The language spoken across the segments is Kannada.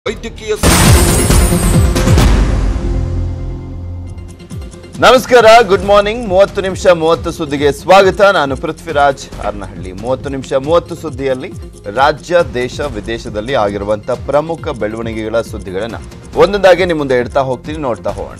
ವೈದ್ಯಕೀಯ ನಮಸ್ಕಾರ ಗುಡ್ ಮಾರ್ನಿಂಗ್ ಮೂವತ್ತು ನಿಮಿಷ ಮೂವತ್ತು ಸುದ್ದಿಗೆ ಸ್ವಾಗತ ನಾನು ಪೃಥ್ವಿರಾಜ್ ಹಾರ್ನಹಳ್ಳಿ ಮೂವತ್ತು ನಿಮಿಷ ಮೂವತ್ತು ಸುದ್ದಿಯಲ್ಲಿ ರಾಜ್ಯ ದೇಶ ವಿದೇಶದಲ್ಲಿ ಆಗಿರುವಂತ ಪ್ರಮುಖ ಬೆಳವಣಿಗೆಗಳ ಸುದ್ದಿಗಳನ್ನ ಒಂದೊಂದಾಗಿ ನಿಮ್ಮ ಮುಂದೆ ಇಡ್ತಾ ಹೋಗ್ತೀನಿ ನೋಡ್ತಾ ಹೋಗೋಣ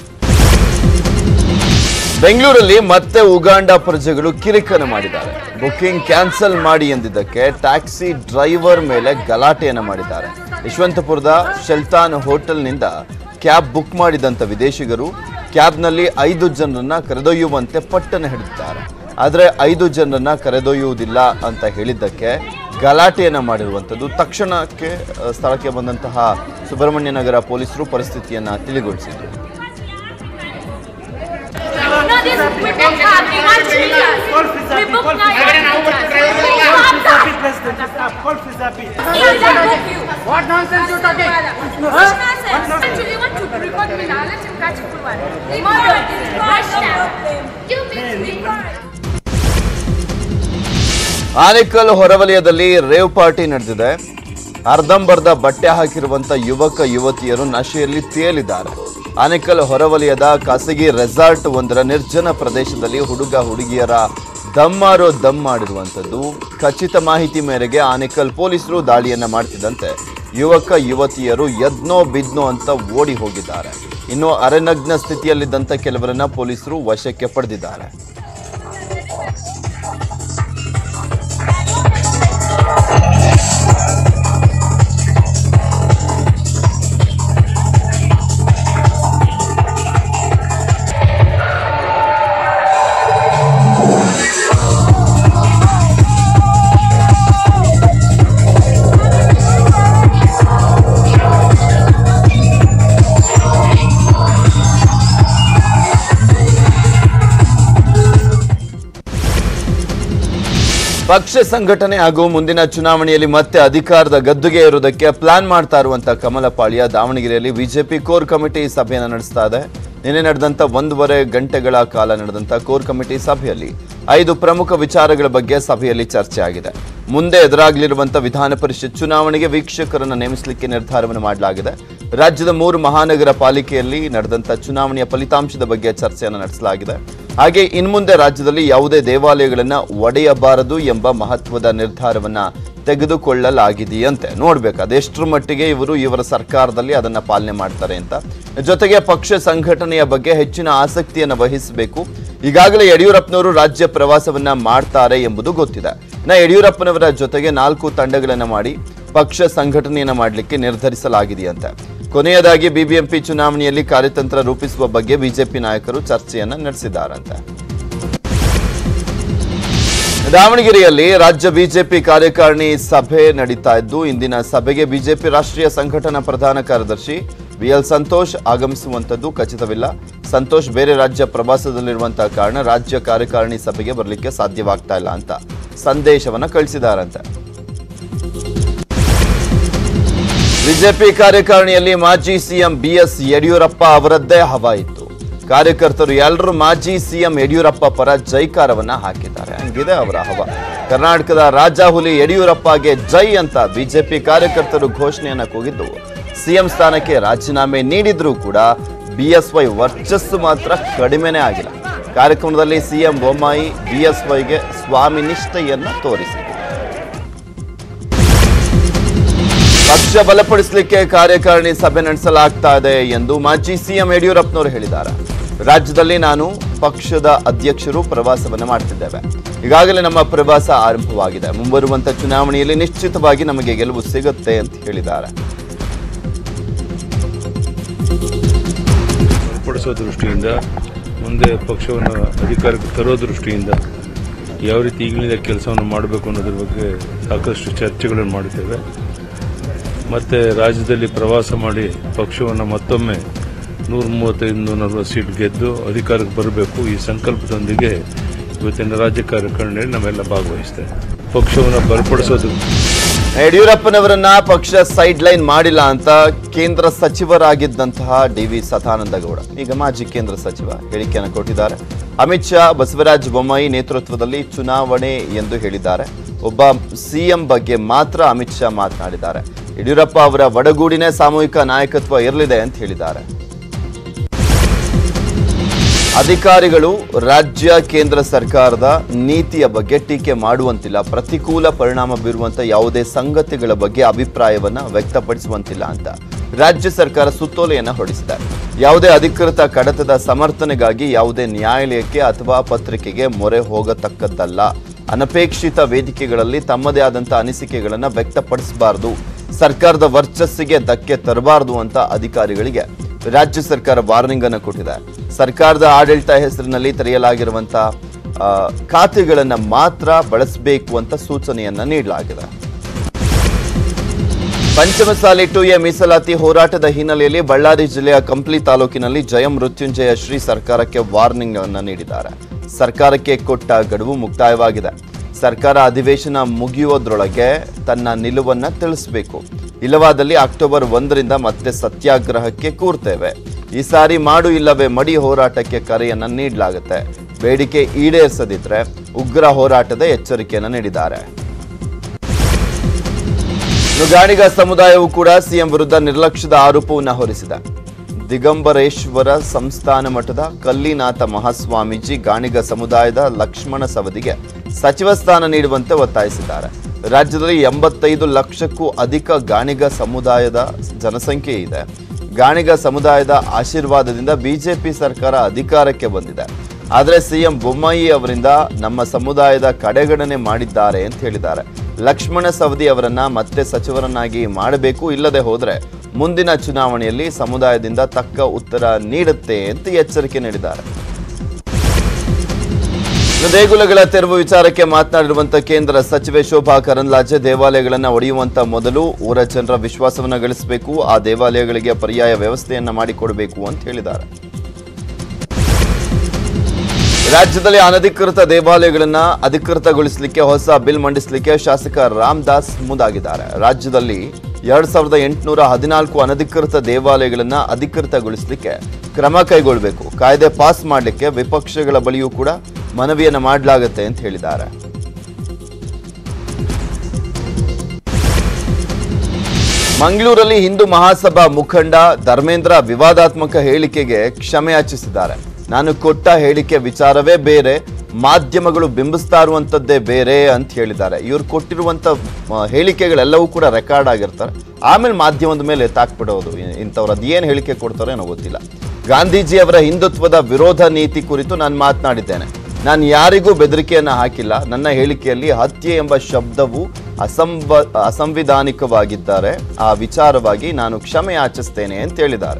ಬೆಂಗಳೂರಲ್ಲಿ ಮತ್ತೆ ಉಗಾಂಡ ಪ್ರಜೆಗಳು ಕಿರಿಕನ ಮಾಡಿದ್ದಾರೆ ಬುಕಿಂಗ್ ಕ್ಯಾನ್ಸಲ್ ಮಾಡಿ ಎಂದಿದ್ದಕ್ಕೆ ಟ್ಯಾಕ್ಸಿ ಡ್ರೈವರ್ ಮೇಲೆ ಗಲಾಟೆಯನ್ನ ಮಾಡಿದ್ದಾರೆ ಯಶವಂತಪುರದ ಶೆಲ್ತಾನ್ ಹೋಟೆಲ್ನಿಂದ ಕ್ಯಾಬ್ ಬುಕ್ ಮಾಡಿದಂತ ವಿದೇಶಿಗರು ಕ್ಯಾಬ್ನಲ್ಲಿ ಐದು ಜನರನ್ನ ಕರೆದೊಯ್ಯುವಂತೆ ಪಟ್ಟನ ಹಿಡಿದಿದ್ದಾರೆ ಆದರೆ ಐದು ಜನರನ್ನ ಕರೆದೊಯ್ಯುವುದಿಲ್ಲ ಅಂತ ಹೇಳಿದ್ದಕ್ಕೆ ಗಲಾಟೆಯನ್ನ ಮಾಡಿರುವಂಥದ್ದು ತಕ್ಷಣಕ್ಕೆ ಅಹ್, ಸ್ಥಳಕ್ಕೆ ಬಂದಂತಹ ಸುಬ್ರಹ್ಮಣ್ಯ ನಗರ ಪೊಲೀಸರು ಪರಿಸ್ಥಿತಿಯನ್ನ ತಿಳಿಗೊಳಿಸಿದ್ರು No, this we booked our demand speakers. We booked our Call Fizabi. What nonsense you talking? What nonsense? Actually, want to report me now. Let him catch full one. Tomorrow, rush now. You make me Anekal ಹೊರವಲಯದಲ್ಲಿ ರೇವ್ ಪಾರ್ಟಿ ನಡೆದಿದೆ ಅರ್ಧಂಬರ್ಧ ಬಟ್ಟೆ ಹಾಕಿರುವಂತ ಯುವಕ ಯುವತಿಯರು ನಶೆಯಲ್ಲಿ ತೇಲಿದ್ದಾರೆ ಆನೇಕಲ್ ಹೊರವಲಯದ ಖಾಸಗಿ ರೆಸಾರ್ಟ್ ಒಂದರ ನಿರ್ಜನ ಪ್ರದೇಶದಲ್ಲಿ ಹುಡುಗ ಹುಡುಗಿಯರ ದಮ್ಮಾರೋ ದಮ್ ಮಾಡಿರುವಂಥದ್ದು ಖಚಿತ ಮಾಹಿತಿ ಮೇರೆಗೆ ಆನೇಕಲ್ ಪೊಲೀಸರು ದಾಳಿಯನ್ನ ಮಾಡ್ತಿದ್ದಂತೆ ಯುವಕ ಯುವತಿಯರು ಯದ್ನೋ ಬಿದ್ನೋ ಅಂತ ಓಡಿ ಹೋಗಿದ್ದಾರೆ ಇನ್ನು ಅರೆನಗ್ನ ಸ್ಥಿತಿಯಲ್ಲಿದ್ದಂಥ ಕೆಲವರನ್ನ ಪೊಲೀಸರು ವಶಕ್ಕೆ ಪಡೆದಿದ್ದಾರೆ ಪಕ್ಷ ಸಂಘಟನೆ ಹಾಗೂ ಮುಂದಿನ ಚುನಾವಣೆಯಲ್ಲಿ ಮತ್ತೆ ಅಧಿಕಾರದ ಗದ್ದುಗೆ ಇರುವುದಕ್ಕೆ ಪ್ಲಾನ್ ಮಾಡ್ತಾ ಇರುವಂತ ಕಮಲ ಪಾಳ್ಯ ದಾವಣಗೆರೆಯಲ್ಲಿ ಬಿಜೆಪಿ ಕೋರ್ ಕಮಿಟಿ ಸಭೆಯನ್ನು ನಡೆಸ್ತಾ ಇದೆ ನಿನ್ನೆ ನಡೆದಂತ ಒಂದೂವರೆ ಗಂಟೆಗಳ ಕಾಲ ನಡೆದಂತ ಕೋರ್ ಕಮಿಟಿ ಸಭೆಯಲ್ಲಿ ಐದು ಪ್ರಮುಖ ವಿಚಾರಗಳ ಬಗ್ಗೆ ಸಭೆಯಲ್ಲಿ ಚರ್ಚೆ ಆಗಿದೆ ಮುಂದೆ ಎದುರಾಗಲಿರುವಂತ ವಿಧಾನ ಪರಿಷತ್ ಚುನಾವಣೆಗೆ ವೀಕ್ಷಕರನ್ನು ನೇಮಿಸಲಿಕ್ಕೆ ನಿರ್ಧಾರವನ್ನು ಮಾಡಲಾಗಿದೆ ರಾಜ್ಯದ ಮೂರು ಮಹಾನಗರ ಪಾಲಿಕೆಯಲ್ಲಿ ನಡೆದಂತ ಚುನಾವಣೆಯ ಫಲಿತಾಂಶದ ಬಗ್ಗೆ ಚರ್ಚೆಯನ್ನು ನಡೆಸಲಾಗಿದೆ ಹಾಗೆ ಇನ್ಮುಂದೆ ರಾಜ್ಯದಲ್ಲಿ ಯಾವುದೇ ದೇವಾಲಯಗಳನ್ನ ಒಡೆಯಬಾರದು ಎಂಬ ಮಹತ್ವದ ನಿರ್ಧಾರವನ್ನ ತೆಗೆದುಕೊಳ್ಳಲಾಗಿದೆಯಂತೆ ನೋಡ್ಬೇಕು ಅದೆಷ್ಟರ ಮಟ್ಟಿಗೆ ಇವರು ಇವರ ಸರ್ಕಾರದಲ್ಲಿ ಅದನ್ನ ಪಾಲನೆ ಮಾಡ್ತಾರೆ ಅಂತ ಜೊತೆಗೆ ಪಕ್ಷ ಸಂಘಟನೆಯ ಬಗ್ಗೆ ಹೆಚ್ಚಿನ ಆಸಕ್ತಿಯನ್ನು ವಹಿಸಬೇಕು ಈಗಾಗಲೇ ಯಡಿಯೂರಪ್ಪನವರು ರಾಜ್ಯ ಪ್ರವಾಸವನ್ನ ಮಾಡ್ತಾರೆ ಎಂಬುದು ಗೊತ್ತಿದೆ ನಾ ಯಡಿಯೂರಪ್ಪನವರ ಜೊತೆಗೆ ನಾಲ್ಕು ತಂಡಗಳನ್ನ ಮಾಡಿ ಪಕ್ಷ ಸಂಘಟನೆಯನ್ನ ಮಾಡಲಿಕ್ಕೆ ನಿರ್ಧರಿಸಲಾಗಿದೆಯಂತೆ ಕೊನೆಯದಾಗಿ ಬಿಬಿಎಂಪಿ ಚುನಾವಣೆಯಲ್ಲಿ ಕಾರ್ಯತಂತ್ರ ರೂಪಿಸುವ ಬಗ್ಗೆ ಬಿಜೆಪಿ ನಾಯಕರು ಚರ್ಚೆಯನ್ನ ನಡೆಸಿದ್ದಾರಂತೆ ದಾವಣಗೆರೆಯಲ್ಲಿ ರಾಜ್ಯ ಬಿಜೆಪಿ ಕಾರ್ಯಕಾರಿಣಿ ಸಭೆ ನಡೀತಾ ಇದ್ದು ಇಂದಿನ ಸಭೆಗೆ ಬಿಜೆಪಿ ರಾಷ್ಟ್ರೀಯ ಸಂಘಟನಾ ಪ್ರಧಾನ ಕಾರ್ಯದರ್ಶಿ ಬಿಎಲ್ ಸಂತೋಷ್ ಆಗಮಿಸುವಂತದ್ದು ಖಚಿತವಿಲ್ಲ ಸಂತೋಷ್ ಬೇರೆ ರಾಜ್ಯ ಪ್ರವಾಸದಲ್ಲಿರುವಂತಹ ಕಾರಣ ರಾಜ್ಯ ಕಾರ್ಯಕಾರಿಣಿ ಸಭೆಗೆ ಬರಲಿಕ್ಕೆ ಸಾಧ್ಯವಾಗ್ತಾ ಇಲ್ಲ ಅಂತ ಸಂದೇಶವನ್ನ ಕಳಿಸಿದಾರಂತೆ ಬಿಜೆಪಿ ಕಾರ್ಯಕಾರಿಣಿಯಲ್ಲಿ ಮಾಜಿ ಸಿಎಂ ಬಿಎಸ್ ಯಡಿಯೂರಪ್ಪ ಅವರದ್ದೇ ಹವಾ ಇತ್ತು ಕಾರ್ಯಕರ್ತರು ಎಲ್ಲರೂ ಮಾಜಿ ಸಿಎಂ ಯಡಿಯೂರಪ್ಪ ಪರ ಜೈಕಾರವನ್ನ ಹಾಕಿದ್ದಾರೆ ಹಂಗಿದೆ ಅವರ ಹವ ಕರ್ನಾಟಕದ ರಾಜ ಹುಲಿ ಯಡಿಯೂರಪ್ಪಗೆ ಜೈ ಅಂತ ಬಿಜೆಪಿ ಕಾರ್ಯಕರ್ತರು ಘೋಷಣೆಯನ್ನ ಕೂಗಿದ್ದು ಸಿಎಂ ಸ್ಥಾನಕ್ಕೆ ರಾಜೀನಾಮೆ ನೀಡಿದ್ರೂ ಕೂಡ ಬಿಎಸ್ವೈ ವರ್ಚಸ್ಸು ಮಾತ್ರ ಕಡಿಮೆನೇ ಆಗಿಲ್ಲ ಕಾರ್ಯಕ್ರಮದಲ್ಲಿ ಸಿಎಂ ಬೊಮ್ಮಾಯಿ ಬಿಎಸ್ವೈಗೆ ಸ್ವಾಮಿ ನಿಷ್ಠೆಯನ್ನ ತೋರಿಸಿದರು ಪಕ್ಷ ಬಲಪಡಿಸಲಿಕ್ಕೆ ಕಾರ್ಯಕಾರಿಣಿ ಸಭೆ ನಡೆಸಲಾಗ್ತಾ ಇದೆ ಎಂದು ಮಾಜಿ ಸಿಎಂ ಯಡಿಯೂರಪ್ಪನವರು ಹೇಳಿದ್ದಾರೆ ರಾಜ್ಯದಲ್ಲಿ ನಾನು ಪಕ್ಷದ ಅಧ್ಯಕ್ಷರು ಪ್ರವಾಸವನ್ನ ಮಾಡ್ತಿದ್ದೇವೆ ಈಗಾಗಲೇ ನಮ್ಮ ಪ್ರವಾಸ ಆರಂಭವಾಗಿದೆ ಮುಂಬರುವಂತ ಚುನಾವಣೆಯಲ್ಲಿ ನಿಶ್ಚಿತವಾಗಿ ನಮಗೆ ಗೆಲುವು ಸಿಗುತ್ತೆ ಅಂತ ಹೇಳಿದ್ದಾರೆ ಪಡಿಸೋ ದೃಷ್ಟಿಯಿಂದ ಮುಂದೆ ಪಕ್ಷವನ್ನು ಅಧಿಕಾರಕ್ಕೆ ತರೋ ದೃಷ್ಟಿಯಿಂದ ಯಾವ ರೀತಿ ಈಗಲಿಂದ ಕೆಲಸವನ್ನು ಮಾಡಬೇಕು ಅನ್ನೋದ್ರ ಬಗ್ಗೆ ಸಾಕಷ್ಟು ಚರ್ಚೆಗಳನ್ನು ಮಾಡಿದ್ದೇವೆ ಮತ್ತು ರಾಜ್ಯದಲ್ಲಿ ಪ್ರವಾಸ ಮಾಡಿ ಪಕ್ಷವನ್ನು ಮತ್ತೊಮ್ಮೆ ನೂರ ಮೂವತ್ತೈದು ನೂರ ನಲವತ್ತು ಸೀಟ್ ಗೆದ್ದು ಅಧಿಕಾರಕ್ಕೆ ಬರಬೇಕು ಈ ಸಂಕಲ್ಪದೊಂದಿಗೆ ಇವತ್ತಿನ ರಾಜ್ಯ ಕಾರ್ಯಕಾರಿಣಿಯಲ್ಲಿ ನಾವೆಲ್ಲ ಭಾಗವಹಿಸ್ತೇವೆ ಪಕ್ಷವನ್ನು ಬಲಪಡಿಸೋದು ಯಡಿಯೂರಪ್ಪನವರನ್ನ ಪಕ್ಷ ಸೈಡ್ ಲೈನ್ ಮಾಡಿಲ್ಲ ಅಂತ ಕೇಂದ್ರ ಸಚಿವರಾಗಿದ್ದಂತಹ ಡಿ ವಿ ಸದಾನಂದ ಗೌಡ ಈಗ ಮಾಜಿ ಕೇಂದ್ರ ಸಚಿವ ಹೇಳಿಕೆಯನ್ನು ಕೊಟ್ಟಿದ್ದಾರೆ ಅಮಿತ್ ಶಾ ಬಸವರಾಜ ಬೊಮ್ಮಾಯಿ ನೇತೃತ್ವದಲ್ಲಿ ಚುನಾವಣೆ ಎಂದು ಹೇಳಿದ್ದಾರೆ ಒಬ್ಬ ಸಿಎಂ ಬಗ್ಗೆ ಮಾತ್ರ ಅಮಿತ್ ಶಾ ಮಾತನಾಡಿದ್ದಾರೆ ಯಡಿಯೂರಪ್ಪ ಅವರ ಒಡಗೂಡಿನೇ ಸಾಮೂಹಿಕ ನಾಯಕತ್ವ ಇರಲಿದೆ ಅಂತ ಹೇಳಿದ್ದಾರೆ ಅಧಿಕಾರಿಗಳು ರಾಜ್ಯ ಕೇಂದ್ರ ಸರ್ಕಾರದ ನೀತಿಯ ಬಗ್ಗೆ ಟೀಕೆ ಮಾಡುವಂತಿಲ್ಲ ಪ್ರತಿಕೂಲ ಪರಿಣಾಮ ಬೀರುವಂತ ಯಾವುದೇ ಸಂಗತಿಗಳ ಬಗ್ಗೆ ಅಭಿಪ್ರಾಯವನ್ನ ವ್ಯಕ್ತಪಡಿಸುವಂತಿಲ್ಲ ಅಂತ ರಾಜ್ಯ ಸರ್ಕಾರ ಸುತ್ತೋಲೆಯನ್ನ ಹೊರಡಿಸಿದೆ ಯಾವುದೇ ಅಧಿಕೃತ ಕಡತದ ಸಮರ್ಥನೆಗಾಗಿ ಯಾವುದೇ ನ್ಯಾಯಾಲಯಕ್ಕೆ ಅಥವಾ ಪತ್ರಿಕೆಗೆ ಮೊರೆ ಹೋಗತಕ್ಕದ್ದಲ್ಲ ಅನಪೇಕ್ಷಿತ ವೇದಿಕೆಗಳಲ್ಲಿ ತಮ್ಮದೇ ಆದಂಥ ಅನಿಸಿಕೆಗಳನ್ನು ವ್ಯಕ್ತಪಡಿಸಬಾರದು ಸರ್ಕಾರದ ವರ್ಚಸ್ಸಿಗೆ ಧಕ್ಕೆ ತರಬಾರದು ಅಂತ ಅಧಿಕಾರಿಗಳಿಗೆ ರಾಜ್ಯ ಸರ್ಕಾರ ವಾರ್ನಿಂಗ್ ಅನ್ನು ಕೊಟ್ಟಿದೆ ಸರ್ಕಾರದ ಆಡಳಿತ ಹೆಸರಿನಲ್ಲಿ ತೆರೆಯಲಾಗಿರುವಂತಹ ಆ, ಖಾತೆಗಳನ್ನ ಮಾತ್ರ ಬಳಸಬೇಕು ಅಂತ ಸೂಚನೆಯನ್ನ ನೀಡಲಾಗಿದೆ ಪಂಚಮಸಾಲಿ ಟು ಎ ಮೀಸಲಾತಿ ಹೋರಾಟದ ಹಿನ್ನೆಲೆಯಲ್ಲಿ ಬಳ್ಳಾರಿ ಜಿಲ್ಲೆಯ ಕಂಪ್ಲಿ ತಾಲೂಕಿನಲ್ಲಿ ಜಯ ಮೃತ್ಯುಂಜಯ ಶ್ರೀ ಸರ್ಕಾರಕ್ಕೆ ವಾರ್ನಿಂಗ್ ಅನ್ನು ನೀಡಿದ್ದಾರೆ ಸರ್ಕಾರಕ್ಕೆ ಕೊಟ್ಟ ಗಡುವು ಮುಕ್ತಾಯವಾಗಿದೆ ಸರ್ಕಾರ ಅಧಿವೇಶನ ಮುಗಿಯೋದ್ರೊಳಗೆ ತನ್ನ ನಿಲುವನ್ನ ತಿಳಿಸಬೇಕು ಇಲ್ಲವಾದಲ್ಲಿ ಅಕ್ಟೋಬರ್ ಒಂದರಿಂದ ಮತ್ತೆ ಸತ್ಯಾಗ್ರಹಕ್ಕೆ ಕೂರ್ತೇವೆ ಈ ಸಾರಿ ಮಾಡು ಇಲ್ಲವೇ ಮಡಿ ಹೋರಾಟಕ್ಕೆ ಕರೆಯನ್ನ ನೀಡಲಾಗುತ್ತೆ ಬೇಡಿಕೆ ಈಡೇರಿಸದಿದ್ರೆ ಉಗ್ರ ಹೋರಾಟದ ಎಚ್ಚರಿಕೆಯನ್ನ ನೀಡಿದ್ದಾರೆ ಇನ್ನು ಗಾಣಿಗ ಸಮುದಾಯವು ಕೂಡ ಸಿಎಂ ವಿರುದ್ಧ ನಿರ್ಲಕ್ಷ್ಯದ ಆರೋಪವನ್ನು ಹೊರಿಸಿದೆ ದಿಗಂಬರೇಶ್ವರ ಸಂಸ್ಥಾನ ಮಠದ ಕಲ್ಲಿನಾಥ ಮಹಾಸ್ವಾಮೀಜಿ ಗಾಣಿಗ ಸಮುದಾಯದ ಲಕ್ಷ್ಮಣ ಸವದಿಗೆ ಸಚಿವ ಸ್ಥಾನ ನೀಡುವಂತೆ ಒತ್ತಾಯಿಸಿದ್ದಾರೆ ರಾಜ್ಯದಲ್ಲಿ ಎಂಬತ್ತೈದು ಲಕ್ಷಕ್ಕೂ ಅಧಿಕ ಗಾಣಿಗ ಸಮುದಾಯದ ಜನಸಂಖ್ಯೆ ಇದೆ ಗಾಣಿಗ ಸಮುದಾಯದ ಆಶೀರ್ವಾದದಿಂದ ಬಿಜೆಪಿ ಸರ್ಕಾರ ಅಧಿಕಾರಕ್ಕೆ ಬಂದಿದೆ ಆದರೆ ಸಿಎಂ ಬೊಮ್ಮಾಯಿ ಅವರಿಂದ ನಮ್ಮ ಸಮುದಾಯದ ಕಡೆಗಣನೆ ಮಾಡಿದ್ದಾರೆ ಅಂತ ಹೇಳಿದ್ದಾರೆ ಲಕ್ಷ್ಮಣ ಸವದಿ ಅವರನ್ನ ಮತ್ತೆ ಸಚಿವರನ್ನಾಗಿ ಮಾಡಬೇಕು ಇಲ್ಲದೆ ಹೋದ್ರೆ ಮುಂದಿನ ಚುನಾವಣೆಯಲ್ಲಿ ಸಮುದಾಯದಿಂದ ತಕ್ಕ ಉತ್ತರ ನೀಡುತ್ತೆ ಅಂತ ಎಚ್ಚರಿಕೆ ನೀಡಿದ್ದಾರೆ ಇನ್ನು ದೇಗುಲಗಳ ತೆರವು ವಿಚಾರಕ್ಕೆ ಮಾತನಾಡಿರುವಂತ ಕೇಂದ್ರ ಸಚಿವೆ ಶೋಭಾ ಕರಂದ್ಲಾಜೆ ದೇವಾಲಯಗಳನ್ನ ಒಡೆಯುವಂತ ಮೊದಲು ಊರ ಜನರ ವಿಶ್ವಾಸವನ್ನ ಗಳಿಸಬೇಕು ಆ ದೇವಾಲಯಗಳಿಗೆ ಪರ್ಯಾಯ ವ್ಯವಸ್ಥೆಯನ್ನ ಮಾಡಿಕೊಡಬೇಕು ಅಂತ ಹೇಳಿದ್ದಾರೆ ರಾಜ್ಯದಲ್ಲಿ ಅನಧಿಕೃತ ದೇವಾಲಯಗಳನ್ನ ಅಧಿಕೃತಗೊಳಿಸಲಿಕ್ಕೆ ಹೊಸ ಬಿಲ್ ಮಂಡಿಸಲಿಕ್ಕೆ ಶಾಸಕ ರಾಮದಾಸ್ ಮುಂದಾಗಿದ್ದಾರೆ ರಾಜ್ಯದಲ್ಲಿ ಎರಡ್ ಸಾವಿರದ ಎಂಟುನೂರ ಹದಿನಾಲ್ಕು ಅನಧಿಕೃತ ದೇವಾಲಯಗಳನ್ನ ಅಧಿಕೃತಗೊಳಿಸಲಿಕ್ಕೆ ಕ್ರಮ ಕೈಗೊಳ್ಳಬೇಕು ಕಾಯ್ದೆ ಪಾಸ್ ಮಾಡಲಿಕ್ಕೆ ವಿಪಕ್ಷಗಳ ಬಳಿಯೂ ಕೂಡ ಮನವಿಯನ್ನ ಮಾಡಲಾಗುತ್ತೆ ಅಂತ ಹೇಳಿದ್ದಾರೆ ಮಂಗಳೂರಲ್ಲಿ ಹಿಂದೂ ಮಹಾಸಭಾ ಮುಖಂಡ ಧರ್ಮೇಂದ್ರ ವಿವಾದಾತ್ಮಕ ಹೇಳಿಕೆಗೆ ಕ್ಷಮೆ ಯಾಚಿಸಿದ್ದಾರೆ ನಾನು ಕೊಟ್ಟ ಹೇಳಿಕೆ ವಿಚಾರವೇ ಬೇರೆ ಮಾಧ್ಯಮಗಳು ಬಿಂಬಿಸ್ತಾ ಇರುವಂತದ್ದೇ ಬೇರೆ ಅಂತ ಹೇಳಿದ್ದಾರೆ ಇವ್ರು ಕೊಟ್ಟಿರುವಂತ ಆ, ಹೇಳಿಕೆಗಳೆಲ್ಲವೂ ಕೂಡ ರೆಕಾರ್ಡ್ ಆಗಿರ್ತಾರೆ ಆಮೇಲೆ ಮಾಧ್ಯಮದ ಮೇಲೆ ಎತ್ತಾಕ್ಬಿಡೋದು ಇ- ಇಂಥವ್ರು ಅದೇನು ಹೇಳಿಕೆ ಕೊಡ್ತಾರೋ ಏನೋ ಗೊತ್ತಿಲ್ಲ ಗಾಂಧೀಜಿ ಅವರ ಹಿಂದುತ್ವದ ವಿರೋಧ ನೀತಿ ಕುರಿತು ನಾನು ಮಾತನಾಡಿದ್ದೇನೆ ನಾನು ಯಾರಿಗೂ ಬೆದರಿಕೆಯನ್ನ ಹಾಕಿಲ್ಲ ನನ್ನ ಹೇಳಿಕೆಯಲ್ಲಿ ಹತ್ಯೆ ಎಂಬ ಶಬ್ದವು ಅಸಂವ ಅಸಂವಿಧಾನಿಕವಾಗಿದ್ದಾರೆ ಆ ವಿಚಾರವಾಗಿ ನಾನು ಕ್ಷಮೆ ಯಾಚಿಸ್ತೇನೆ ಅಂತ ಹೇಳಿದ್ದಾರೆ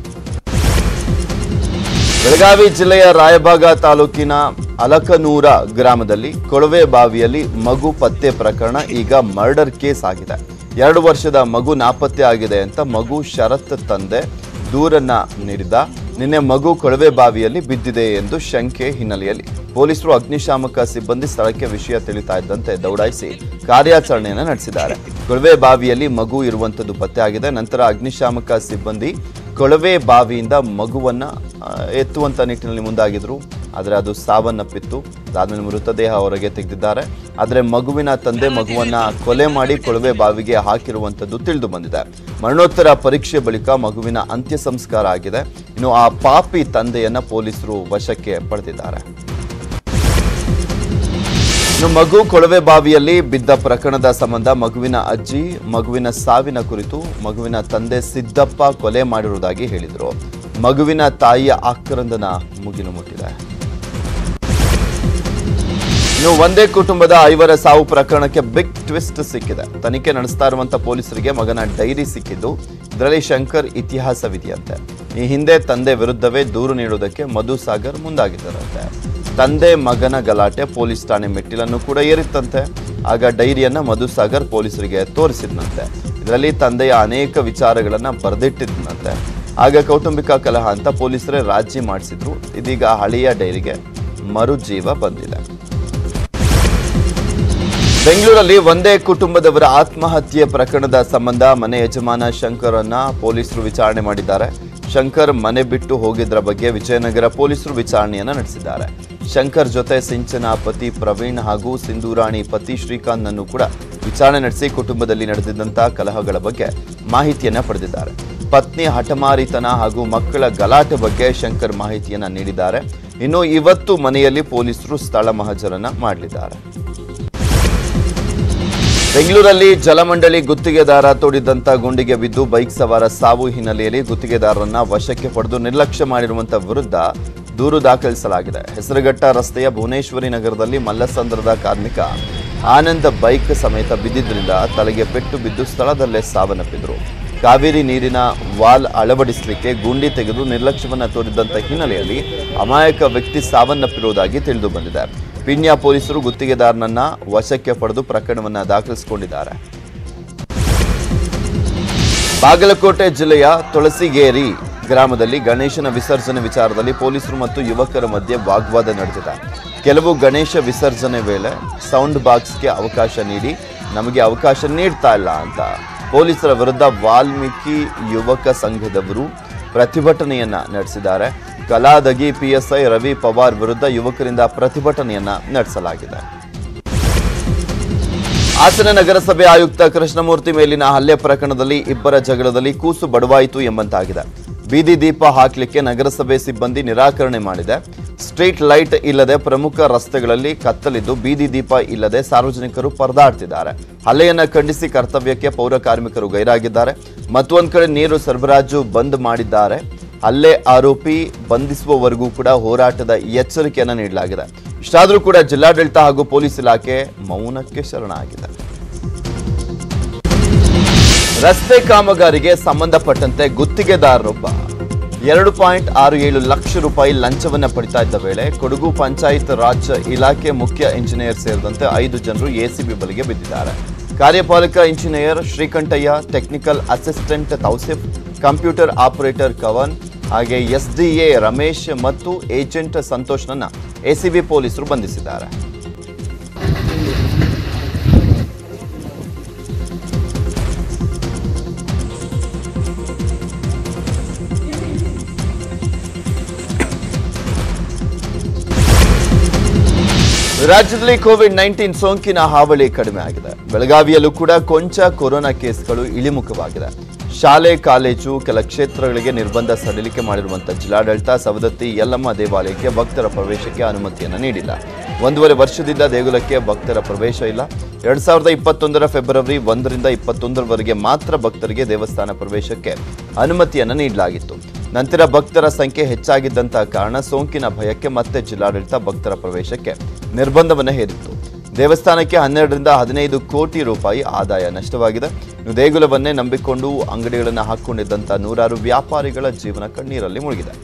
ಬೆಳಗಾವಿ ಜಿಲ್ಲೆಯ ರಾಯಬಾಗ ತಾಲೂಕಿನ ಅಲಕನೂರ ಗ್ರಾಮದಲ್ಲಿ ಕೊಳವೆ ಬಾವಿಯಲ್ಲಿ ಮಗು ಪತ್ತೆ ಪ್ರಕರಣ ಈಗ ಮರ್ಡರ್ ಕೇಸ್ ಆಗಿದೆ ಎರಡು ವರ್ಷದ ಮಗು ನಾಪತ್ತೆ ಆಗಿದೆ ಅಂತ ಮಗು ಶರತ್ ತಂದೆ ದೂರನ್ನ ನೀಡಿದ ನಿನ್ನೆ ಮಗು ಕೊಳವೆ ಬಾವಿಯಲ್ಲಿ ಬಿದ್ದಿದೆ ಎಂದು ಶಂಕೆ ಹಿನ್ನೆಲೆಯಲ್ಲಿ ಪೊಲೀಸರು ಅಗ್ನಿಶಾಮಕ ಸಿಬ್ಬಂದಿ ಸ್ಥಳಕ್ಕೆ ವಿಷಯ ತಿಳಿತಾ ಇದ್ದಂತೆ ದೌಡಾಯಿಸಿ ಕಾರ್ಯಾಚರಣೆಯನ್ನು ನಡೆಸಿದ್ದಾರೆ ಕೊಳವೆ ಬಾವಿಯಲ್ಲಿ ಮಗು ಇರುವಂತದ್ದು ಪತ್ತೆಯಾಗಿದೆ ನಂತರ ಅಗ್ನಿಶಾಮಕ ಸಿಬ್ಬಂದಿ ಕೊಳವೆ ಬಾವಿಯಿಂದ ಮಗುವನ್ನ ಆ, ಎತ್ತುವಂತ ನಿಟ್ಟಿನಲ್ಲಿ ಮುಂದಾಗಿದ್ರು ಆದರೆ ಅದು ಸಾವನ್ನಪ್ಪಿತ್ತು ಅದಾದ್ಮೇಲೆ ಮೃತದೇಹ ಹೊರಗೆ ತೆಗೆದಿದ್ದಾರೆ ಆದರೆ ಮಗುವಿನ ತಂದೆ ಮಗುವನ್ನ ಕೊಲೆ ಮಾಡಿ ಕೊಳವೆ ಬಾವಿಗೆ ಹಾಕಿರುವಂತದ್ದು ತಿಳಿದು ಬಂದಿದೆ ಮರಣೋತ್ತರ ಪರೀಕ್ಷೆ ಬಳಿಕ ಮಗುವಿನ ಅಂತ್ಯ ಸಂಸ್ಕಾರ ಆಗಿದೆ ಇನ್ನು ಆ ಪಾಪಿ ತಂದೆಯನ್ನ ಪೊಲೀಸರು ವಶಕ್ಕೆ ಪಡೆದಿದ್ದಾರೆ ಇನ್ನು ಮಗು ಕೊಳವೆ ಬಾವಿಯಲ್ಲಿ ಬಿದ್ದ ಪ್ರಕರಣದ ಸಂಬಂಧ ಮಗುವಿನ ಅಜ್ಜಿ ಮಗುವಿನ ಸಾವಿನ ಕುರಿತು ಮಗುವಿನ ತಂದೆ ಸಿದ್ದಪ್ಪ ಕೊಲೆ ಮಾಡಿರುವುದಾಗಿ ಹೇಳಿದರು ಮಗುವಿನ ತಾಯಿಯ ಆಕ್ರಂದನ ಮುಗಿಲು ಮುಟ್ಟಿದೆ ಇನ್ನು ಒಂದೇ ಕುಟುಂಬದ ಐವರ ಸಾವು ಪ್ರಕರಣಕ್ಕೆ ಬಿಗ್ ಟ್ವಿಸ್ಟ್ ಸಿಕ್ಕಿದೆ ತನಿಖೆ ನಡೆಸ್ತಾ ಇರುವಂತ ಪೊಲೀಸರಿಗೆ ಮಗನ ಡೈರಿ ಸಿಕ್ಕಿದ್ದು ಇದರಲ್ಲಿ ಶಂಕರ್ ಇತಿಹಾಸವಿದೆಯಂತೆ ಈ ಹಿಂದೆ ತಂದೆ ವಿರುದ್ಧವೇ ದೂರು ನೀಡುವುದಕ್ಕೆ ಮಧು ಸಾಗರ್ ಮುಂದಾಗಿದ್ದರಂತೆ ತಂದೆ ಮಗನ ಗಲಾಟೆ ಪೊಲೀಸ್ ಠಾಣೆ ಮೆಟ್ಟಿಲನ್ನು ಕೂಡ ಏರಿತ್ತಂತೆ ಆಗ ಡೈರಿಯನ್ನ ಮಧು ಸಾಗರ್ ಪೊಲೀಸರಿಗೆ ತೋರಿಸಿದ್ನಂತೆ ಇದರಲ್ಲಿ ತಂದೆಯ ಅನೇಕ ವಿಚಾರಗಳನ್ನ ಬರೆದಿಟ್ಟಿದ್ನಂತೆ ಆಗ ಕೌಟುಂಬಿಕ ಕಲಹ ಅಂತ ಪೊಲೀಸರೇ ರಾಜಿ ಮಾಡಿಸಿದ್ರು ಇದೀಗ ಹಳೆಯ ಡೈರಿಗೆ ಮರುಜೀವ ಬಂದಿದೆ ಬೆಂಗಳೂರಲ್ಲಿ ಒಂದೇ ಕುಟುಂಬದವರ ಆತ್ಮಹತ್ಯೆ ಪ್ರಕರಣದ ಸಂಬಂಧ ಮನೆ ಯಜಮಾನ ಶಂಕರನ್ನ ಪೊಲೀಸರು ವಿಚಾರಣೆ ಮಾಡಿದ್ದಾರೆ ಶಂಕರ್ ಮನೆ ಬಿಟ್ಟು ಹೋಗಿದ್ರ ಬಗ್ಗೆ ವಿಜಯನಗರ ಪೊಲೀಸರು ವಿಚಾರಣೆಯನ್ನ ನಡೆಸಿದ್ದಾರೆ ಶಂಕರ್ ಜೊತೆ ಸಿಂಚನ ಪತಿ ಪ್ರವೀಣ್ ಹಾಗೂ ಸಿಂಧೂರಾಣಿ ಪತಿ ಶ್ರೀಕಾಂತ್ ನನ್ನು ಕೂಡ ವಿಚಾರಣೆ ನಡೆಸಿ ಕುಟುಂಬದಲ್ಲಿ ನಡೆದಿದ್ದಂಥ ಕಲಹಗಳ ಬಗ್ಗೆ ಮಾಹಿತಿಯನ್ನ ಪಡೆದಿದ್ದಾರೆ ಪತ್ನಿ ಹಠಮಾರಿತನ ಹಾಗೂ ಮಕ್ಕಳ ಗಲಾಟೆ ಬಗ್ಗೆ ಶಂಕರ್ ಮಾಹಿತಿಯನ್ನ ನೀಡಿದ್ದಾರೆ ಇನ್ನು ಇವತ್ತು ಮನೆಯಲ್ಲಿ ಪೊಲೀಸರು ಸ್ಥಳ ಮಹಜರನ್ನ ಮಾಡಲಿದ್ದಾರೆ ಬೆಂಗಳೂರಲ್ಲಿ ಜಲಮಂಡಳಿ ಗುತ್ತಿಗೆದಾರ ತೋಡಿದಂತ ಗುಂಡಿಗೆ ಬಿದ್ದು ಬೈಕ್ ಸವಾರ ಸಾವು ಹಿನ್ನೆಲೆಯಲ್ಲಿ ಗುತ್ತಿಗೆದಾರರನ್ನ ವಶಕ್ಕೆ ಪಡೆದು ನಿರ್ಲಕ್ಷ್ಯ ಮಾಡಿರುವಂತ ವಿರುದ್ಧ ದೂರು ದಾಖಲಿಸಲಾಗಿದೆ ಹೆಸರುಘಟ್ಟ ರಸ್ತೆಯ ಭುವನೇಶ್ವರಿ ನಗರದಲ್ಲಿ ಮಲ್ಲಸಂದ್ರದ ಕಾರ್ಮಿಕ ಆನಂದ್ ಬೈಕ್ ಸಮೇತ ಬಿದ್ದಿದ್ರಿಂದ ತಲೆಗೆ ಪೆಟ್ಟು ಬಿದ್ದು ಸ್ಥಳದಲ್ಲೇ ಸಾವನ್ನಪ್ಪಿದ್ರು ಕಾವೇರಿ ನೀರಿನ ವಾಲ್ ಅಳವಡಿಸಲಿಕ್ಕೆ ಗುಂಡಿ ತೆಗೆದು ನಿರ್ಲಕ್ಷ್ಯವನ್ನ ತೋರಿದಂತ ಹಿನ್ನೆಲೆಯಲ್ಲಿ ಅಮಾಯಕ ವ್ಯಕ್ತಿ ಸಾವನ್ನಪ್ಪಿರುವುದಾಗಿ ತಿಳಿದು ಬಂದಿದೆ ಪಿಣ್ಯ ಪೊಲೀಸರು ಗುತ್ತಿಗೆದಾರನನ್ನ ವಶಕ್ಕೆ ಪಡೆದು ಪ್ರಕರಣವನ್ನ ದಾಖಲಿಸಿಕೊಂಡಿದ್ದಾರೆ ಬಾಗಲಕೋಟೆ ಜಿಲ್ಲೆಯ ತುಳಸಿಗೇರಿ ಗ್ರಾಮದಲ್ಲಿ ಗಣೇಶನ ವಿಸರ್ಜನೆ ವಿಚಾರದಲ್ಲಿ ಪೊಲೀಸರು ಮತ್ತು ಯುವಕರ ಮಧ್ಯೆ ವಾಗ್ವಾದ ನಡೆದಿದೆ ಕೆಲವು ಗಣೇಶ ವಿಸರ್ಜನೆ ವೇಳೆ ಸೌಂಡ್ ಬಾಕ್ಸ್ಗೆ ಅವಕಾಶ ನೀಡಿ ನಮಗೆ ಅವಕಾಶ ನೀಡ್ತಾ ಇಲ್ಲ ಅಂತ ಪೊಲೀಸರ ವಿರುದ್ಧ ವಾಲ್ಮೀಕಿ ಯುವಕ ಸಂಘದವರು ಪ್ರತಿಭಟನೆಯನ್ನ ನಡೆಸಿದ್ದಾರೆ ಕಲಾದಗಿ ಪಿಎಸ್ಐ ರವಿ ಪವಾರ್ ವಿರುದ್ಧ ಯುವಕರಿಂದ ಪ್ರತಿಭಟನೆಯನ್ನ ನಡೆಸಲಾಗಿದೆ ಹಾಸನ ನಗರಸಭೆ ಆಯುಕ್ತ ಕೃಷ್ಣಮೂರ್ತಿ ಮೇಲಿನ ಹಲ್ಲೆ ಪ್ರಕರಣದಲ್ಲಿ ಇಬ್ಬರ ಜಗಳದಲ್ಲಿ ಕೂಸು ಬಡವಾಯಿತು ಎಂಬಂತಾಗಿದೆ ಬೀದಿ ದೀಪ ಹಾಕ್ಲಿಕ್ಕೆ ನಗರಸಭೆ ಸಿಬ್ಬಂದಿ ನಿರಾಕರಣೆ ಮಾಡಿದೆ ಸ್ಟ್ರೀಟ್ ಲೈಟ್ ಇಲ್ಲದೆ ಪ್ರಮುಖ ರಸ್ತೆಗಳಲ್ಲಿ ಕತ್ತಲಿದ್ದು ಬೀದಿ ದೀಪ ಇಲ್ಲದೆ ಸಾರ್ವಜನಿಕರು ಪರದಾಡ್ತಿದ್ದಾರೆ ಹಲ್ಲೆಯನ್ನ ಖಂಡಿಸಿ ಕರ್ತವ್ಯಕ್ಕೆ ಪೌರ ಕಾರ್ಮಿಕರು ಗೈರಾಗಿದ್ದಾರೆ ಮತ್ತೊಂದ್ ಕಡೆ ನೀರು ಸರಬರಾಜು ಬಂದ್ ಮಾಡಿದ್ದಾರೆ ಹಲ್ಲೆ ಆರೋಪಿ ಬಂಧಿಸುವವರೆಗೂ ಕೂಡ ಹೋರಾಟದ ಎಚ್ಚರಿಕೆಯನ್ನ ನೀಡಲಾಗಿದೆ ಇಷ್ಟಾದರೂ ಕೂಡ ಜಿಲ್ಲಾಡಳಿತ ಹಾಗೂ ಪೊಲೀಸ್ ಇಲಾಖೆ ಮೌನಕ್ಕೆ ಶರಣಾಗಿದೆ ರಸ್ತೆ ಕಾಮಗಾರಿಗೆ ಸಂಬಂಧಪಟ್ಟಂತೆ ಗುತ್ತಿಗೆದಾರರೊಬ್ಬ ಎರಡು ಪಾಯಿಂಟ್ ಆರು ಏಳು ಲಕ್ಷ ರೂಪಾಯಿ ಲಂಚವನ್ನ ಪಡಿತಾ ಇದ್ದ ವೇಳೆ ಕೊಡಗು ಪಂಚಾಯತ್ ರಾಜ್ ಇಲಾಖೆ ಮುಖ್ಯ ಇಂಜಿನಿಯರ್ ಸೇರಿದಂತೆ ಐದು ಜನರು ಎಸಿಬಿ ಬಲಿಗೆ ಬಿದ್ದಿದ್ದಾರೆ ಕಾರ್ಯಪಾಲಕ engineer Srikantaiah technical assistant Tausif computer operator Kavan ಹಾಗೆ ಎಸ್ಡಿಎ ರಮೇಶ್ ಮತ್ತು ಏಜೆಂಟ್ ಸಂತೋಷ್ನನ್ನ ಎಸಿಬಿ ಪೊಲೀಸರು ಬಂಧಿಸಿದ್ದಾರೆ ರಾಜ್ಯದಲ್ಲಿ ಕೋವಿಡ್ ನೈನ್ಟೀನ್ ಸೋಂಕಿನ ಹಾವಳಿ ಕಡಿಮೆ ಆಗಿದೆ ಬೆಳಗಾವಿಯಲ್ಲೂ ಕೂಡ ಕೊಂಚ ಕೊರೋನಾ ಕೇಸ್ಗಳು ಇಳಿಮುಖವಾಗಿದೆ ಶಾಲೆ ಕಾಲೇಜು ಕೆಲ ಕ್ಷೇತ್ರಗಳಿಗೆ ನಿರ್ಬಂಧ ಸಡಿಲಿಕೆ ಮಾಡಿರುವಂತಹ ಜಿಲ್ಲಾಡಳಿತ ಸವದತ್ತಿ ಯಲ್ಲಮ್ಮ ದೇವಾಲಯಕ್ಕೆ ಭಕ್ತರ ಪ್ರವೇಶಕ್ಕೆ ಅನುಮತಿಯನ್ನು ನೀಡಿಲ್ಲ ಒಂದೂವರೆ ವರ್ಷದಿಂದ ದೇಗುಲಕ್ಕೆ ಭಕ್ತರ ಪ್ರವೇಶ ಇಲ್ಲ ಎರಡ್ ಸಾವಿರದ ಇಪ್ಪತ್ತೊಂದರ ಫೆಬ್ರವರಿ ಒಂದರಿಂದ ಇಪ್ಪತ್ತೊಂದರವರೆಗೆ ಮಾತ್ರ ಭಕ್ತರಿಗೆ ದೇವಸ್ಥಾನ ಪ್ರವೇಶಕ್ಕೆ ಅನುಮತಿಯನ್ನು ನೀಡಲಾಗಿತ್ತು ನಂತರ ಭಕ್ತರ ಸಂಖ್ಯೆ ಹೆಚ್ಚಾಗಿದ್ದಂತಹ ಕಾರಣ ಸೋಂಕಿನ ಭಯಕ್ಕೆ ಮತ್ತೆ ಜಿಲ್ಲಾಡಳಿತ ಭಕ್ತರ ಪ್ರವೇಶಕ್ಕೆ ನಿರ್ಬಂಧವನ್ನು ಹೇರಿತ್ತು ದೇವಸ್ಥಾನಕ್ಕೆ ಹನ್ನೆರಡರಿಂದ ಹದಿನೈದು ಕೋಟಿ ರೂಪಾಯಿ ಆದಾಯ ನಷ್ಟವಾಗಿದೆ ಇನ್ನು ದೇಗುಲವನ್ನೇ ನಂಬಿಕೊಂಡು ಅಂಗಡಿಗಳನ್ನು ಹಾಕೊಂಡಿದ್ದಂಥ ನೂರಾರು ವ್ಯಾಪಾರಿಗಳ ಜೀವನ ಕಣ್ಣೀರಲ್ಲಿ ಮುಳುಗಿದೆ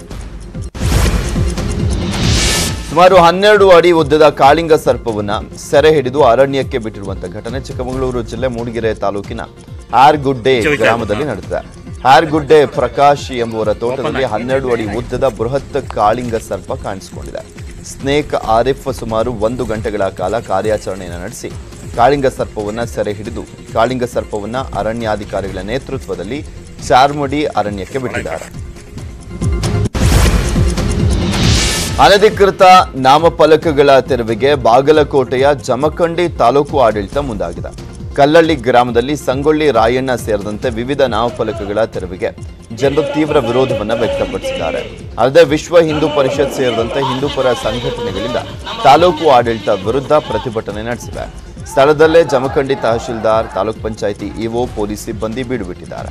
ಸುಮಾರು ಹನ್ನೆರಡು ಅಡಿ ಉದ್ದದ ಕಾಳಿಂಗ ಸರ್ಪವನ್ನ ಸೆರೆ ಹಿಡಿದು ಅರಣ್ಯಕ್ಕೆ ಬಿಟ್ಟಿರುವಂತ ಘಟನೆ ಚಿಕ್ಕಮಗಳೂರು ಜಿಲ್ಲೆ ಮೂಡಿಗೆರೆ ತಾಲೂಕಿನ ಆರ್ಗುಡ್ಡೆ ಗ್ರಾಮದಲ್ಲಿ ನಡೆದಿದೆ ಆರ್ಗುಡ್ಡೆ ಪ್ರಕಾಶ್ ಎಂಬುವರ ತೋಟದಲ್ಲಿ ಹನ್ನೆರಡು ಅಡಿ ಉದ್ದದ ಬೃಹತ್ ಕಾಳಿಂಗ ಸರ್ಪ ಕಾಣಿಸಿಕೊಂಡಿದೆ ಸ್ನೇಕ್ ಆರಿಫ್ ಸುಮಾರು ಒಂದು ಗಂಟೆಗಳ ಕಾಲ ಕಾರ್ಯಾಚರಣೆಯನ್ನು ನಡೆಸಿ ಕಾಳಿಂಗ ಸರ್ಪವನ್ನ ಸೆರೆ ಹಿಡಿದು ಕಾಳಿಂಗ ಸರ್ಪವನ್ನ ಅರಣ್ಯಾಧಿಕಾರಿಗಳ ನೇತೃತ್ವದಲ್ಲಿ ಚಾರ್ಮಡಿ ಅರಣ್ಯಕ್ಕೆ ಬಿಟ್ಟಿದ್ದಾರೆ ಅನಧಿಕೃತ ನಾಮಫಲಕಗಳ ತೆರವಿಗೆ ಬಾಗಲಕೋಟೆಯ ಜಮಖಂಡಿ ತಾಲೂಕು ಆಡಳಿತ ಮುಂದಾಗಿದೆ ಕಲ್ಲಳ್ಳಿ ಗ್ರಾಮದಲ್ಲಿ ಸಂಗೊಳ್ಳಿ ರಾಯಣ್ಣ ಸೇರಿದಂತೆ ವಿವಿಧ ನಾಮಫಲಕಗಳ ತೆರವಿಗೆ ಜನರು ತೀವ್ರ ವಿರೋಧವನ್ನು ವ್ಯಕ್ತಪಡಿಸಿದ್ದಾರೆ ಅಲ್ಲದೆ ವಿಶ್ವ ಹಿಂದೂ ಪರಿಷತ್ ಸೇರಿದಂತೆ ಹಿಂದೂಪರ ಸಂಘಟನೆಗಳಿಂದ ತಾಲೂಕು ಆಡಳಿತ ವಿರುದ್ಧ ಪ್ರತಿಭಟನೆ ನಡೆಸಿವೆ ಸ್ಥಳದಲ್ಲೇ ಜಮಖಂಡಿ ತಹಶೀಲ್ದಾರ್ ತಾಲೂಕ್ ಪಂಚಾಯಿತಿ ಇಒ ಪೊಲೀಸ್ ಸಿಬ್ಬಂದಿ ಬೀಡುಬಿಟ್ಟಿದ್ದಾರೆ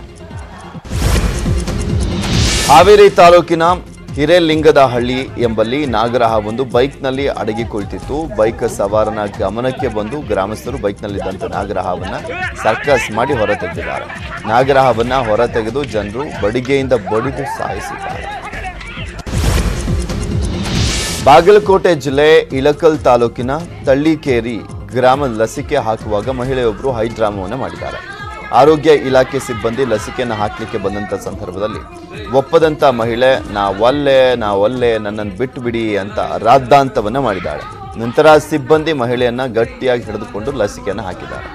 ಹಾವೇರಿ ತಾಲೂಕಿನ ಹಿರೇಲಿಂಗದಹಳ್ಳಿ ಎಂಬಲ್ಲಿ ನಾಗರಹಾವೊಂದು ಬೈಕ್ನಲ್ಲಿ ಅಡಗಿ ಕುಳಿತಿತ್ತು ಬೈಕ್ ಸವಾರನ ಗಮನಕ್ಕೆ ಬಂದು ಗ್ರಾಮಸ್ಥರು ಬೈಕ್ನಲ್ಲಿದ್ದಂಥ ನಾಗರಹಾವನ್ನ ಸರ್ಕಸ್ ಮಾಡಿ ಹೊರತೆಗೆದಿದ್ದಾರೆ ನಾಗರಹಾವನ್ನ ಹೊರತೆಗೆದು ಜನರು ಬಡಿಗೆಯಿಂದ ಬಡಿದು ಸಾಯಿಸಿದ್ದಾರೆ ಬಾಗಲಕೋಟೆ ಜಿಲ್ಲೆ ಇಳಕಲ್ ತಾಲೂಕಿನ ತಳ್ಳಿಕೇರಿ ಗ್ರಾಮ ಲಸಿಕೆ ಹಾಕುವಾಗ ಮಹಿಳೆಯೊಬ್ಬರು ಹೈಡ್ರಾಮವನ್ನು ಮಾಡಿದ್ದಾರೆ ಆರೋಗ್ಯ ಇಲಾಖೆ ಸಿಬ್ಬಂದಿ ಲಸಿಕೆಯನ್ನು ಹಾಕಲಿಕ್ಕೆ ಬಂದಂತ ಸಂದರ್ಭದಲ್ಲಿ ಒಪ್ಪದಂತ ಮಹಿಳೆ ನಾವಲ್ಲೇ ನಾವಲ್ಲೇ ನನ್ನನ್ನು ಬಿಟ್ಟು ಬಿಡಿ ಅಂತ ರಾದ್ದಾಂತವನ್ನ ಮಾಡಿದ್ದಾಳೆ ನಂತರ ಸಿಬ್ಬಂದಿ ಮಹಿಳೆಯನ್ನ ಗಟ್ಟಿಯಾಗಿ ಹಿಡಿದುಕೊಂಡು ಲಸಿಕೆಯನ್ನು ಹಾಕಿದ್ದಾರೆ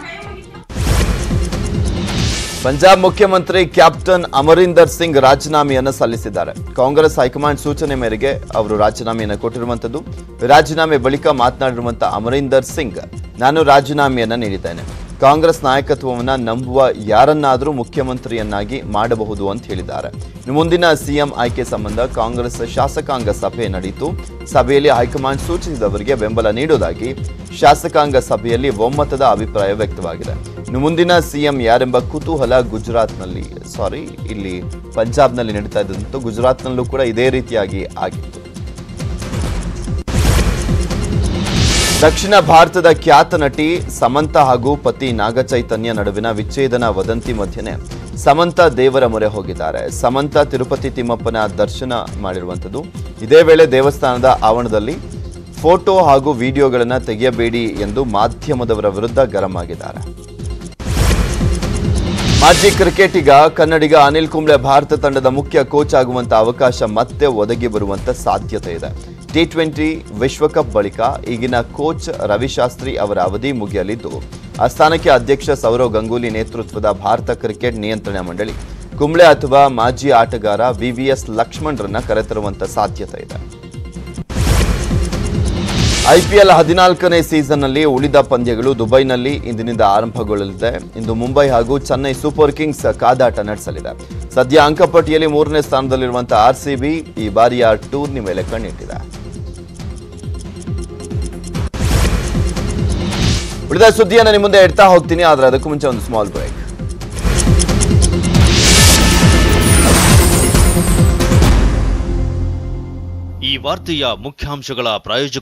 ಪಂಜಾಬ್ ಮುಖ್ಯಮಂತ್ರಿ ಕ್ಯಾಪ್ಟನ್ ಅಮರೀಂದರ್ ಸಿಂಗ್ ರಾಜೀನಾಮೆಯನ್ನು ಸಲ್ಲಿಸಿದ್ದಾರೆ ಕಾಂಗ್ರೆಸ್ ಹೈಕಮಾಂಡ್ ಸೂಚನೆ ಮೇರೆಗೆ ಅವರು ರಾಜೀನಾಮೆಯನ್ನು ಕೊಟ್ಟಿರುವಂತದ್ದು ರಾಜೀನಾಮೆ ಬಳಿಕ ಮಾತನಾಡಿರುವಂತಹ ಅಮರೀಂದರ್ ಸಿಂಗ್ ನಾನು ರಾಜೀನಾಮೆಯನ್ನ ನೀಡಿದ್ದೇನೆ ಕಾಂಗ್ರೆಸ್ ನಾಯಕತ್ವವನ್ನ ನಂಬುವ ಯಾರನ್ನಾದರೂ ಮುಖ್ಯಮಂತ್ರಿಯನ್ನಾಗಿ ಮಾಡಬಹುದು ಅಂತ ಹೇಳಿದ್ದಾರೆ ಇನ್ನು ಮುಂದಿನ ಸಿಎಂ ಆಯ್ಕೆ ಸಂಬಂಧ ಕಾಂಗ್ರೆಸ್ ಶಾಸಕಾಂಗ ಸಭೆ ನಡೆಯಿತು ಸಭೆಯಲ್ಲಿ ಹೈಕಮಾಂಡ್ ಸೂಚಿಸಿದವರಿಗೆ ಬೆಂಬಲ ನೀಡುವುದಾಗಿ ಶಾಸಕಾಂಗ ಸಭೆಯಲ್ಲಿ ಒಮ್ಮತದ ಅಭಿಪ್ರಾಯ ವ್ಯಕ್ತವಾಗಿದೆ ಇನ್ನು ಮುಂದಿನ ಸಿಎಂ ಯಾರೆಂಬ ಕುತೂಹಲ ಗುಜರಾತ್ನಲ್ಲಿ ಸಾರಿ ಇಲ್ಲಿ ಪಂಜಾಬ್ನಲ್ಲಿ ನಡೀತಾ ಇದ್ದಂತೂ ಗುಜರಾತ್ನಲ್ಲೂ ಕೂಡ ಇದೇ ರೀತಿಯಾಗಿ ಆಗಿತ್ತು ದಕ್ಷಿಣ ಭಾರತದ ಖ್ಯಾತ ನಟಿ ಸಮಂತ ಹಾಗೂ ಪತಿ ನಾಗಚೈತನ್ಯ ನಡುವಿನ ವಿಚ್ಛೇದನ ವದಂತಿ ಮಧ್ಯೆ ಸಮಂತ ದೇವರ ಮೊರೆ ಹೋಗಿದ್ದಾರೆ ಸಮಂತ ತಿರುಪತಿ ತಿಮ್ಮಪ್ಪನ ದರ್ಶನ ಮಾಡಿರುವಂಥದ್ದು ಇದೇ ವೇಳೆ ದೇವಸ್ಥಾನದ ಆವರಣದಲ್ಲಿ ಫೋಟೋ ಹಾಗೂ ವಿಡಿಯೋಗಳನ್ನು ತೆಗೆಯಬೇಡಿ ಎಂದು ಮಾಧ್ಯಮದವರ ವಿರುದ್ಧ ಗರಂ ಆಗಿದ್ದಾರೆ ಮಾಜಿ ಕ್ರಿಕೆಟಿಗ ಕನ್ನಡಿಗ ಅನಿಲ್ ಕುಂಬ್ಳೆ ಭಾರತ ತಂಡದ ಮುಖ್ಯ ಕೋಚ್ ಆಗುವಂತ ಅವಕಾಶ ಮತ್ತೆ ಒದಗಿ ಬರುವಂತ ಸಾಧ್ಯತೆ ಇದೆ ಟಿ ಟ್ವೆಂಟಿ ವಿಶ್ವಕಪ್ ಬಳಿಕ ಈಗಿನ ಕೋಚ್ ರವಿಶಾಸ್ತ್ರಿ ಅವರ ಅವಧಿ ಮುಗಿಯಲಿದ್ದು ಆ ಸ್ಥಾನಕ್ಕೆ ಅಧ್ಯಕ್ಷ ಸೌರವ್ ಗಂಗೂಲಿ ನೇತೃತ್ವದ ಭಾರತ ಕ್ರಿಕೆಟ್ ನಿಯಂತ್ರಣ ಮಂಡಳಿ ಕುಂಬ್ಳೆ ಅಥವಾ ಮಾಜಿ ಆಟಗಾರ ವಿವಿಎಸ್ ಲಕ್ಷ್ಮಣ್ರನ್ನ ಕರೆತರುವಂತ ಸಾಧ್ಯತೆ ಇದೆ ಐಪಿಎಲ್ ಹದಿನಾಲ್ಕನೇ ಸೀಸನ್ನಲ್ಲಿ ಉಳಿದ ಪಂದ್ಯಗಳು ದುಬೈನಲ್ಲಿ ಇಂದಿನಿಂದ ಆರಂಭಗೊಳ್ಳಲಿದೆ ಇಂದು ಮುಂಬೈ ಹಾಗೂ ಚೆನ್ನೈ ಸೂಪರ್ ಕಿಂಗ್ಸ್ ಕಾದಾಟ ನಡೆಸಲಿದೆ ಸದ್ಯ ಅಂಕಪಟ್ಟಿಯಲ್ಲಿ ಮೂರನೇ ಸ್ಥಾನದಲ್ಲಿರುವಂತಹ ಆರ್ಸಿಬಿ ಈ ಬಾರಿಯ ಟೂರ್ನಿ ಮೇಲೆ ಕಣ್ಣಿಟ್ಟಿದೆ ಉಳಿದ ಸುದ್ದಿಯನ್ನು ನಿಮ್ಮ ಮುಂದೆ ಇಡ್ತಾ ಹೋಗ್ತೀನಿ ಆದ್ರೆ ಅದಕ್ಕೂ ಮುಂಚೆ ಒಂದು ಸ್ಮಾಲ್ ಬ್ರೇಕ್ ಈ ವಾರ್ತೆಯ ಮುಖ್ಯಾಂಶಗಳ ಪ್ರಾಯೋಜಕ